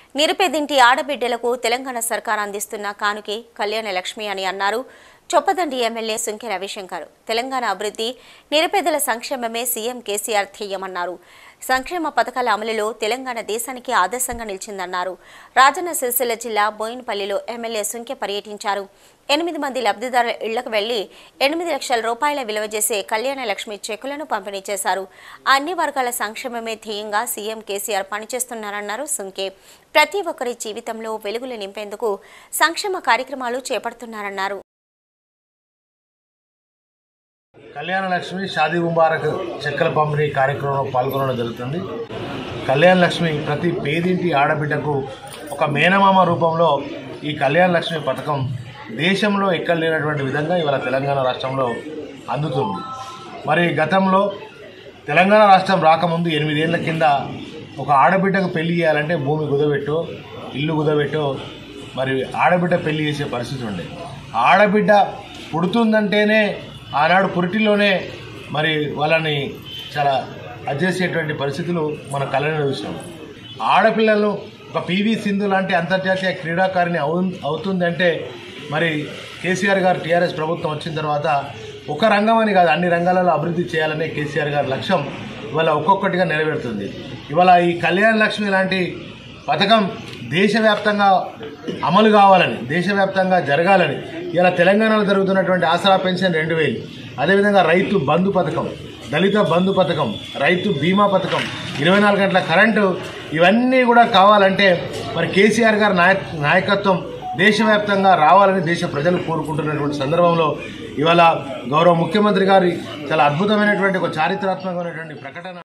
నిరుపేదింటి ఆడబిడ్డలకు తెలంగాణ సర్కార్ అందిస్తున్న కానుకే కళ్యాణ లక్ష్మి అని అన్నారు చొప్పదండి ఎమ్మెల్యే సుంకె రవిశంకర్ తెలంగాణ అభివృద్ధి నిరుపేదల సంక్షేమమే సీఎం కేసీఆర్ ధ్యేయమన్నారు సంక్షేమ పథకాల అమలులో తెలంగాణ దేశానికి ఆదర్శంగా నిలిచిందన్నారు రాజన్న సిరిసిల్ల జిల్లా బోయినపల్లిలో ఎమ్మెల్యే సుంకె పర్యటించారు ఎనిమిది మంది లబ్ధిదారుల ఇళ్లకు వెళ్లి ఎనిమిది లక్షల రూపాయల విలువ చేసే కళ్యాణ లక్ష్మి చెక్కులను పంపిణీ చేశారు అన్ని వర్గాల సంక్షేమమే ధ్యేయంగా సీఎం కేసీఆర్ పనిచేస్తున్నారన్నారు సుంకే ప్రతి ఒక్కరి జీవితంలో వెలుగులు నింపేందుకు సంక్షేమ కార్యక్రమాలు చేపడుతున్నారన్నారు కళ్యాణ లక్ష్మి షాదీ ముబారక్ చెక్కల పంపిణీ కార్యక్రమంలో పాల్గొనడం జరుగుతుంది కళ్యాణ లక్ష్మి ప్రతి పేదింటి ఆడబిడ్డకు ఒక మేనమామ రూపంలో ఈ కళ్యాణ లక్ష్మి పథకం దేశంలో ఎక్కడ లేనటువంటి విధంగా ఇవాళ తెలంగాణ రాష్ట్రంలో అందుతుంది మరి గతంలో తెలంగాణ రాష్ట్రం రాకముందు ఎనిమిదేళ్ల కింద ఒక ఆడబిడ్డకు పెళ్లి చేయాలంటే భూమి కుదబెట్టో ఇల్లు కుదబెట్టో మరి ఆడబిడ్డ పెళ్లి చేసే పరిస్థితి ఉండే ఆడబిడ్డ పుడుతుందంటేనే ఆనాడు పురిటిలోనే మరి వాళ్ళని చాలా అడ్జేసేటువంటి పరిస్థితులు మన కళ్ళని చూసినాం ఆడపిల్లలను ఒక పివి సింధు లాంటి అంతర్జాతీయ క్రీడాకారిణి అవు అవుతుందంటే మరి కేసీఆర్ గారు టీఆర్ఎస్ ప్రభుత్వం వచ్చిన తర్వాత ఒక రంగం అని కాదు అన్ని రంగాలలో అభివృద్ధి చేయాలనే కేసీఆర్ గారి లక్ష్యం ఇవాళ ఒక్కొక్కటిగా నెరవేరుతుంది ఇవాళ ఈ కళ్యాణ లక్ష్మి లాంటి పథకం దేశవ్యాప్తంగా అమలు కావాలని దేశవ్యాప్తంగా జరగాలని ఇలా తెలంగాణలో జరుగుతున్నటువంటి ఆసరా పెన్షన్ రెండు వేలు అదేవిధంగా రైతు బంధు పథకం దళిత బంధు పథకం రైతు బీమా పథకం ఇరవై నాలుగు గంటల కరెంటు ఇవన్నీ కూడా కావాలంటే మరి కేసీఆర్ గారి నాయక్ నాయకత్వం దేశవ్యాప్తంగా రావాలని దేశ ప్రజలు కోరుకుంటున్నటువంటి సందర్భంలో ఇవాళ గౌరవ ముఖ్యమంత్రి గారి చాలా అద్భుతమైనటువంటి ఒక చారిత్రాత్మకమైనటువంటి ప్రకటన